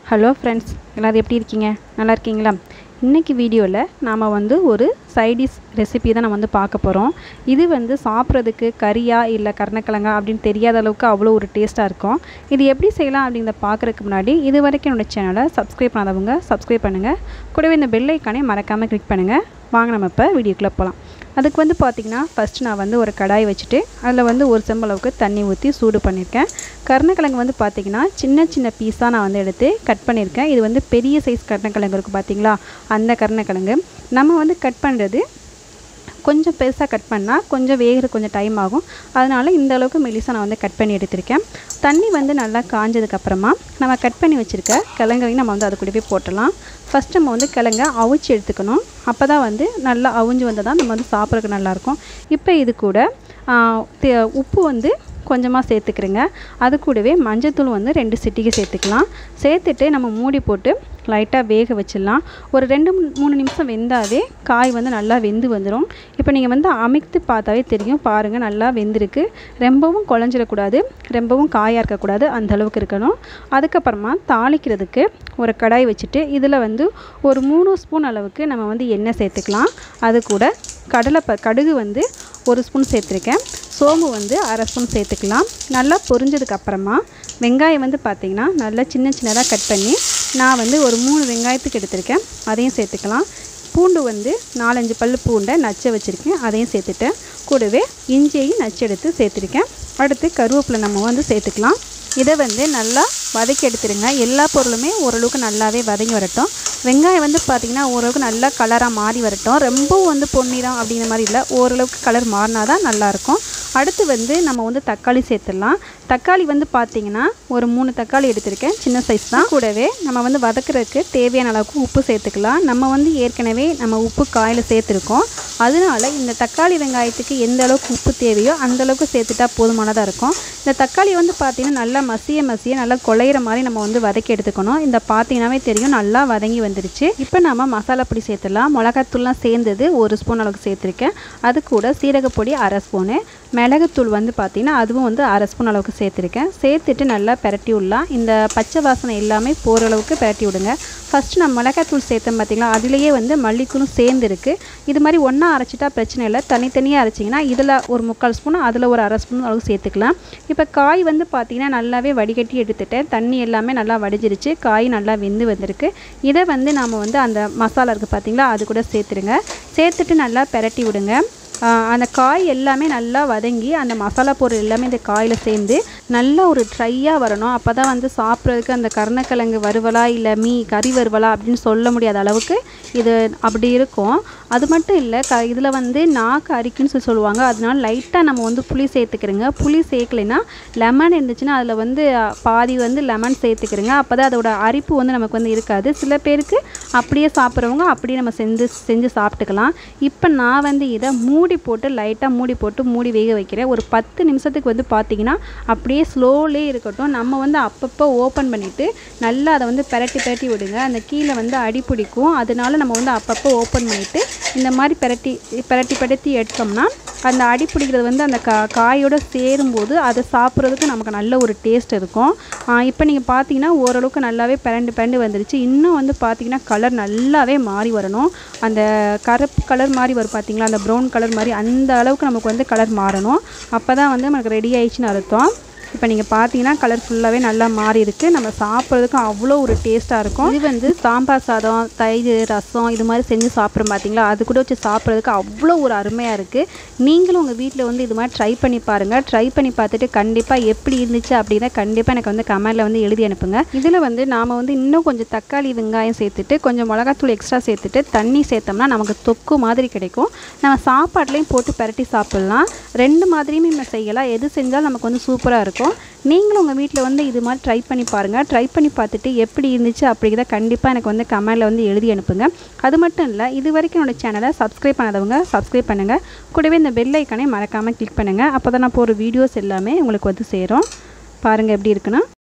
hello friends எல்லோரும் எப்படி இருக்கீங்க நல்லா இருக்கீங்களா இன்றைக்கி வீடியோவில் நாம் வந்து ஒரு சைடிஷ் ரெசிபி தான் நம்ம வந்து பார்க்க போகிறோம் இது வந்து சாப்பிட்றதுக்கு கறியா இல்லை கருணக்கிழங்கா அப்படின்னு தெரியாத அளவுக்கு அவ்வளோ ஒரு டேஸ்ட்டாக இருக்கும் இது எப்படி செய்யலாம் அப்படிங்கிறத பார்க்குறதுக்கு முன்னாடி இது வரைக்கும் என்னோடய சேனலை சப்ஸ்கிரைப் பண்ணாதவங்க சப்ஸ்கிரைப் பண்ணுங்கள் கூடவே இந்த பெல் ஐக்கானே மறக்காமல் கிளிக் பண்ணுங்கள் வாங்க நம்ம இப்போ வீடியோக்குள்ளே போகலாம் அதுக்கு வந்து பார்த்திங்கன்னா ஃபஸ்ட்டு நான் வந்து ஒரு கடாய் வச்சுட்டு அதில் வந்து ஒரு செம்பளவுக்கு தண்ணி ஊற்றி சூடு பண்ணியிருக்கேன் கருணக்கிழங்கு வந்து பார்த்திங்கன்னா சின்ன சின்ன பீஸாக நான் வந்து எடுத்து கட் பண்ணியிருக்கேன் இது வந்து பெரிய சைஸ் கருணக்கிழங்கு இருக்குது பார்த்தீங்களா அந்த கருணக்கிழங்கு நம்ம வந்து கட் பண்ணுறது கொஞ்சம் பெருசாக கட் பண்ணால் கொஞ்சம் வேகிற கொஞ்சம் டைம் ஆகும் அதனால் இந்த அளவுக்கு மெலிசாக நான் வந்து கட் பண்ணி எடுத்திருக்கேன் தண்ணி வந்து நல்லா காஞ்சதுக்கப்புறமா நம்ம கட் பண்ணி வச்சுருக்க கிழங்கையும் நம்ம வந்து அது கூட போய் போட்டலாம் ஃபஸ்ட் நம்ம வந்து கிழங்க அவிச்சு எடுத்துக்கணும் அப்போ தான் வந்து நல்லா அவிஞ்சு வந்தால் தான் நம்ம வந்து சாப்பிட்றதுக்கு நல்லாயிருக்கும் இப்போ இது கூட உப்பு வந்து கொஞ்சமாக சேர்த்துக்கிறேங்க அது கூடவே மஞ்சத்தூள் வந்து ரெண்டு சிட்டிக்கு சேர்த்துக்கலாம் சேர்த்துட்டு நம்ம மூடி போட்டு லைட்டாக வேக வச்சிடலாம் ஒரு ரெண்டு மூணு நிமிஷம் வெந்தாவே காய் வந்து நல்லா வெந்து வந்துடும் இப்போ நீங்கள் வந்து அமைத்து பார்த்தாவே தெரியும் பாருங்கள் நல்லா வெந்திருக்கு ரொம்பவும் குழஞ்சிடக்கூடாது ரொம்பவும் காயாக இருக்கக்கூடாது அந்த அளவுக்கு இருக்கணும் அதுக்கப்புறமா தாளிக்கிறதுக்கு ஒரு கடாய் வச்சுட்டு இதில் வந்து ஒரு மூணு ஸ்பூன் அளவுக்கு நம்ம வந்து எண்ணெய் சேர்த்துக்கலாம் அது கூட கடலை ப கடுகு வந்து ஒரு ஸ்பூன் சேர்த்துருக்கேன் சோம்பு வந்து அரை ஸ்பூன் சேர்த்துக்கலாம் நல்லா பொரிஞ்சதுக்கு அப்புறமா வெங்காயம் வந்து பார்த்திங்கன்னா நல்லா சின்ன சின்னதாக கட் பண்ணி நான் வந்து ஒரு மூணு வெங்காயத்துக்கு எடுத்திருக்கேன் அதையும் சேர்த்துக்கலாம் பூண்டு வந்து நாலஞ்சு பல் பூண்டை நச்சை வச்சுருக்கேன் அதையும் சேர்த்துட்டேன் கூடவே இஞ்சியையும் நச்சு எடுத்து சேர்த்துருக்கேன் அடுத்து கருவேப்பிலை நம்ம வந்து சேர்த்துக்கலாம் இதை வந்து நல்லா வதக்கி எடுத்துருங்க எல்லா பொருளுமே ஓரளவுக்கு நல்லாவே வதங்கி வரட்டும் வெங்காயம் வந்து பார்த்திங்கன்னா ஓரளவுக்கு நல்லா கலராக மாறி வரட்டும் ரொம்பவும் வந்து பொன்னிறம் அப்படிங்கிற மாதிரி இல்லை ஓரளவுக்கு கலர் மாறினா தான் நல்லாயிருக்கும் அடுத்து வந்து நம்ம வந்து தக்காளி சேர்த்துடலாம் தக்காளி வந்து பார்த்திங்கன்னா ஒரு மூணு தக்காளி எடுத்திருக்கேன் சின்ன சைஸ் தான் கூடவே நம்ம வந்து வதக்குறதுக்கு தேவையான அளவுக்கு உப்பு சேர்த்துக்கலாம் நம்ம வந்து ஏற்கனவே நம்ம உப்பு காயில் சேர்த்துருக்கோம் அதனால இந்த தக்காளி வெங்காயத்துக்கு எந்த அளவுக்கு உப்பு தேவையோ அந்த அளவுக்கு சேர்த்துட்டா போதுமானதாக இருக்கும் இந்த தக்காளி வந்து பார்த்திங்கன்னா நல்லா மசிய மசிய நல்லா குழையிற மாதிரி நம்ம வந்து வதக்கி எடுத்துக்கணும் இந்த பார்த்தீங்கன்னாவே தெரியும் நல்லா வதங்கி வந்துருச்சு இப்போ நம்ம மசாலா பொடி சேர்த்துடலாம் மிளகாத்தூள்லாம் சேர்ந்தது ஒரு ஸ்பூன் அளவுக்கு சேர்த்துருக்கேன் அது கூட சீரகப்பொடி அரை ஸ்பூனு மிளகுத்தூள் வந்து பார்த்திங்கன்னா அதுவும் வந்து அரை ஸ்பூன் அளவுக்கு சேர்த்துருக்கேன் சேர்த்துட்டு நல்லா பெரட்டி விடலாம் இந்த பச்சை வாசனை எல்லாமே போகிற அளவுக்கு பெரட்டி விடுங்க ஃபஸ்ட்டு நான் மிளகாத்தூள் சேர்த்தேன் பார்த்திங்களா அதுலேயே வந்து மல்லித்தூளும் சேர்ந்துருக்கு இது மாதிரி ஒன்றா அரைச்சிட்டா பிரச்சனை இல்லை தனித்தனியாக அரைச்சிங்கன்னா இதில் ஒரு முக்கால் ஸ்பூன் அதில் ஒரு அரை ஸ்பூன் அளவுக்கு சேர்த்துக்கலாம் இப்போ காய் வந்து பார்த்திங்கன்னா நல்லாவே வடிகட்டி எடுத்துட்டேன் தண்ணி எல்லாமே நல்லா வடிஞ்சிருச்சு காய் நல்லா வெந்து வந்திருக்கு இதை வந்து நாம் வந்து அந்த மசாலா இருக்குது பார்த்திங்களா அது கூட சேர்த்துருங்க சேர்த்துட்டு நல்லா பெரட்டி விடுங்க அந்த காய் எல்லாமே நல்லா வதங்கி அந்த மசாலா பொருள் எல்லாமே இந்த காயில் சேர்ந்து நல்லா ஒரு ட்ரையாக வரணும் அப்போ தான் வந்து சாப்பிட்றதுக்கு அந்த கருணக்கிழங்கு வறுவலா இல்லை மீ கறி வறுவலா அப்படின்னு சொல்ல முடியாத அளவுக்கு இது அப்படி இருக்கும் அது மட்டும் இல்லை க இதில் வந்து நாக்கு அரிக்குன்னு சொல்லி சொல்லுவாங்க அதனால லைட்டாக நம்ம வந்து புளி சேர்த்துக்கிறோங்க புளி சேர்க்கலைன்னா லெமன் இருந்துச்சுன்னா அதில் வந்து பாதி வந்து லெமன் சேர்த்துக்கிறோங்க அப்போ தான் அதோட அரிப்பு வந்து நமக்கு வந்து இருக்காது சில பேருக்கு அப்படியே சாப்பிட்றவங்க அப்படியே நம்ம செஞ்சு செஞ்சு சாப்பிட்டுக்கலாம் இப்போ நான் வந்து இதை மூடி போட்டு லைட்டாக மூடி போட்டு மூடி வேக வைக்கிறேன் ஒரு பத்து நிமிஷத்துக்கு வந்து பார்த்திங்கன்னா அப்படியே ஸ்லோலே இருக்கட்டும் நம்ம வந்து அப்பப்போ ஓப்பன் பண்ணிவிட்டு நல்லா அதை வந்து பெரட்டி பெரட்டி விடுங்க அந்த கீழே வந்து அடி பிடிக்கும் அதனால நம்ம வந்து அப்பப்போ ஓப்பன் பண்ணிவிட்டு இந்த மாதிரி பெரட்டி பெரட்டி பெரட்டி எடுத்தோம்னா அந்த அடி பிடிக்கிறது வந்து அந்த கா காயோடு சேரும்போது அதை சாப்பிட்றதுக்கு நமக்கு நல்ல ஒரு டேஸ்ட் இருக்கும் இப்போ நீங்கள் பார்த்தீங்கன்னா ஓரளவுக்கு நல்லாவே பிறண்டு பிறண்டு வந்துருச்சு இன்னும் வந்து பார்த்தீங்கன்னா கலர் நல்லாவே மாறி வரணும் அந்த கருப்பு கலர் மாதிரி வரும் பார்த்தீங்களா அந்த ப்ரௌன் கலர் மாதிரி அந்த அளவுக்கு நமக்கு வந்து கலர் மாறணும் அப்போ தான் வந்து நமக்கு ரெடி ஆயிடுச்சுன்னு அர்த்தம் இப்போ நீங்கள் பார்த்தீங்கன்னா கலர் ஃபுல்லாகவே நல்லா மாறி இருக்குது நம்ம சாப்பிட்றதுக்கு அவ்வளோ ஒரு டேஸ்ட்டாக இருக்கும் இது வந்து சாம்பார் சாதம் தயிர் ரசம் இது மாதிரி செஞ்சு சாப்பிட்றோம் பார்த்தீங்களா அது கூட வச்சு சாப்பிட்றதுக்கு அவ்வளோ ஒரு அருமையாக இருக்குது நீங்களும் உங்கள் வீட்டில் வந்து இது மாதிரி ட்ரை பண்ணி பாருங்கள் ட்ரை பண்ணி பார்த்துட்டு கண்டிப்பாக எப்படி இருந்துச்சு அப்படின்னா கண்டிப்பாக எனக்கு வந்து கமெண்டில் வந்து எழுதி அனுப்புங்க இதில் வந்து நாம் வந்து இன்னும் கொஞ்சம் தக்காளி வெங்காயம் சேர்த்துட்டு கொஞ்சம் மிளகாத்தூள் எக்ஸ்ட்ரா சேர்த்துட்டு தண்ணி சேர்த்தோம்னா நமக்கு தொக்கு மாதிரி கிடைக்கும் நம்ம சாப்பாட்லேயும் போட்டு பரட்டி சாப்பிட்லாம் ரெண்டு மாதிரியுமே நம்ம செய்யலாம் எது செஞ்சாலும் நமக்கு வந்து சூப்பராக இருக்கும் நீங்களும் உங்கள் வீட்டில் வந்து இது மாதிரி ட்ரை பண்ணி பாருங்கள் ட்ரை பண்ணி பார்த்துட்டு எப்படி இருந்துச்சு அப்படிங்கிறத கண்டிப்பாக எனக்கு வந்து கமெண்டில் வந்து எழுதி அனுப்புங்க அது மட்டும் இல்லை இது வரைக்கும் என்னோடய சேனலை சப்ஸ்கிரைப் பண்ணாதவங்க சப்ஸ்கிரைப் பண்ணுங்கள் கூடவே இந்த பெல் ஐக்கானே மறக்காமல் கிளிக் பண்ணுங்கள் அப்போ தான் நான் போகிற வீடியோஸ் எல்லாமே உங்களுக்கு வந்து சேரும் பாருங்கள் எப்படி இருக்குன்னா